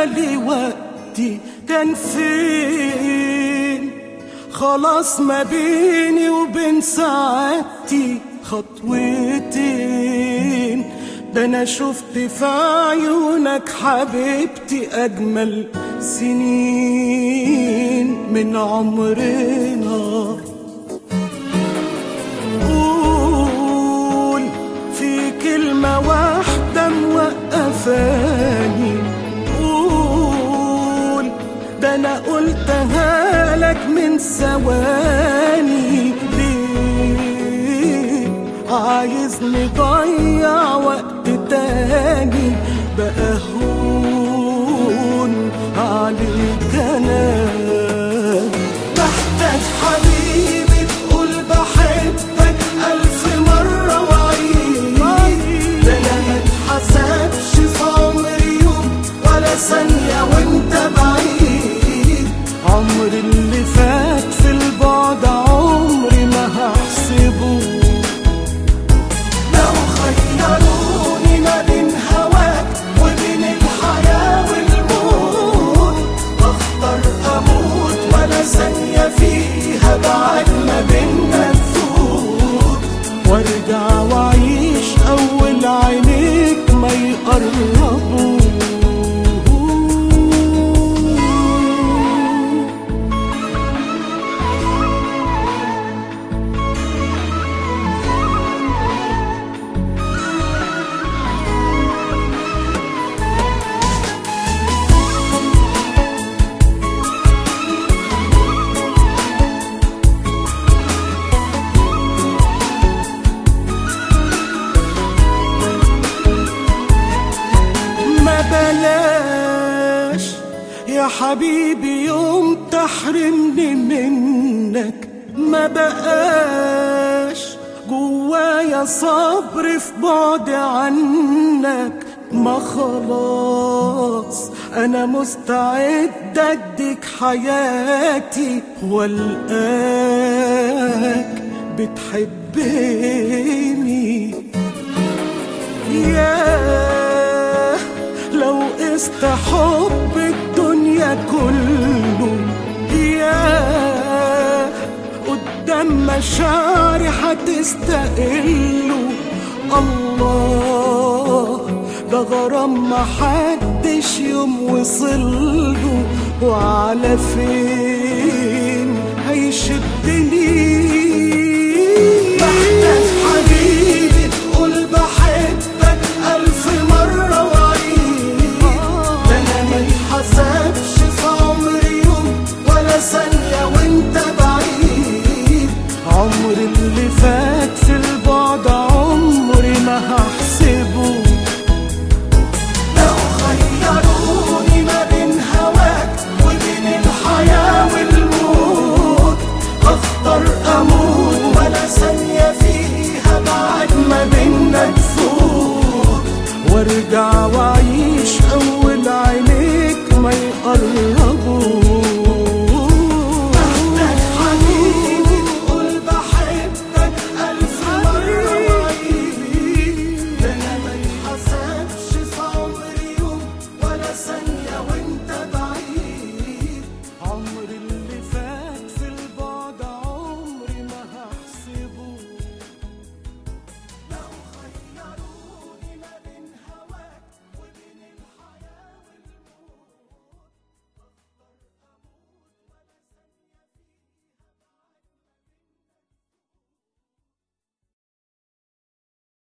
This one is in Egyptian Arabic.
بالي وقتي كان فين خلاص ما بيني وبين سعادتي خطوتين ده انا شفت في عيونك حبيبتي اجمل سنين من عمرنا قول في كلمة واحدة موقفاني قول ده أنا قلتها لك من ثواني ليه عايزني ضيع وقت تاني بقى هون عليك أنا محتاج حبيبي تقول بحبك ألف مرة وعيد ده أنا ما اتحسبش في عمري يوم ولا ثانية وأنت بعيد عمري اللي فات في البعد عمري ما هحسبه لو خيروني ما بين هواك وبين الحياة والموت اختار اموت ولا ثانية فيها بعد ما بينا تفوت وارجع واعيش اول عينيك ما يقربوا ما بلاش يا حبيبي يوم تحرمني منك ما بقاش جوايا صبر في بعد عنك ما خلاص انا مستعد اديك حياتي والقاك بتحبني ياه لو قست حب الدنيا كله ياه قدام مشاعري هتستقله الله ده غرام محدش يوم وصله وعلى فين هيشدني محتاج حبيبي تقول بحبك ألف مرة وعيد ده أنا ما اتحسبش في عمري يوم ولا ثانية وأنت بعيد عمري اللي فات في البعد عمري ما هحسبه لو خيروني ما بين هواك وبين الحياة والموت اختار اموت ولا ثانية فيها بعد ما بينا تفوت وارجع وعيش